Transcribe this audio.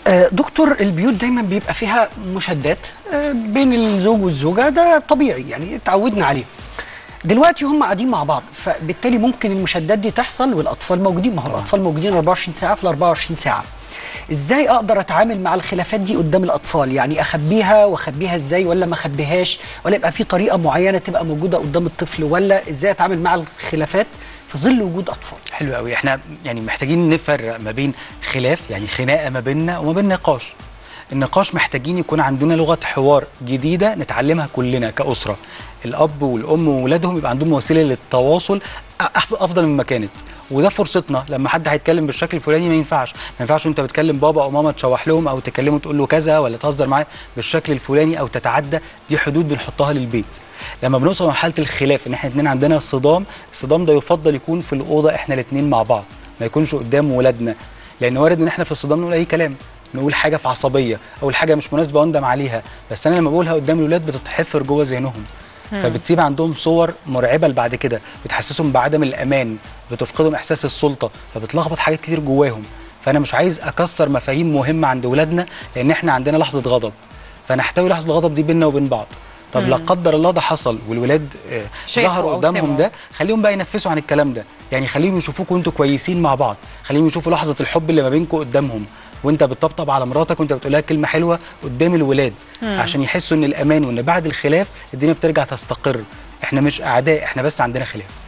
آه، دكتور البيوت دايما بيبقى فيها مشادات آه، بين الزوج والزوجه ده طبيعي يعني اتعودنا عليه دلوقتي هم قاعدين مع بعض فبالتالي ممكن المشادات دي تحصل والاطفال موجودين ما هو الاطفال موجودين 24 ساعه في ال 24 ساعه ازاي اقدر اتعامل مع الخلافات دي قدام الاطفال يعني اخبيها واخبيها ازاي ولا ما اخبيهاش ولا يبقى في طريقه معينه تبقى موجوده قدام الطفل ولا ازاي اتعامل مع الخلافات في ظل وجود اطفال حلو قوي احنا يعني محتاجين نفرق ما بين خلاف يعني خناقه ما بيننا وما بين نقاش النقاش محتاجين يكون عندنا لغه حوار جديده نتعلمها كلنا كاسره الاب والام وولادهم يبقى عندهم وسيله للتواصل أف- افضل مما كانت وده فرصتنا لما حد هيتكلم بالشكل الفلاني ما ينفعش ما ينفعش وانت بتكلم بابا او ماما تشوح لهم او تكلمه تقول له كذا ولا تهزر معاه بالشكل الفلاني او تتعدى دي حدود بنحطها للبيت لما بنوصل لمرحله الخلاف ان احنا اتنين عندنا صدام الصدام ده يفضل يكون في الاوضه احنا الاتنين مع بعض ما يكونش قدام ولادنا لان وارد ان احنا في الصدام نقول اي كلام نقول حاجه في عصبيه او الحاجه مش مناسبه واندم عليها بس انا لما بقولها قدام الولاد بتتحفر جوه ذهنهم فبتسيب عندهم صور مرعبه بعد كده بتحسسهم بعدم الامان بتفقدهم احساس السلطه فبتلخبط حاجات كتير جواهم فانا مش عايز اكسر مفاهيم مهمه عند ولادنا لان احنا عندنا لحظه غضب فنحتوي لحظه الغضب دي بيننا وبين بعض طب لا قدر الله ده حصل والولاد آه، شافوا ظهروا أو قدامهم سمعوا. ده خليهم بقى ينفسوا عن الكلام ده يعني خليهم يشوفوكوا انتوا كويسين مع بعض خليهم يشوفوا لحظه الحب اللي ما بينكم قدامهم وانت بتطبطب على مراتك وانت بتقول لها كلمه حلوه قدام الولاد عشان يحسوا ان الامان وان بعد الخلاف الدنيا بترجع تستقر احنا مش اعداء احنا بس عندنا خلاف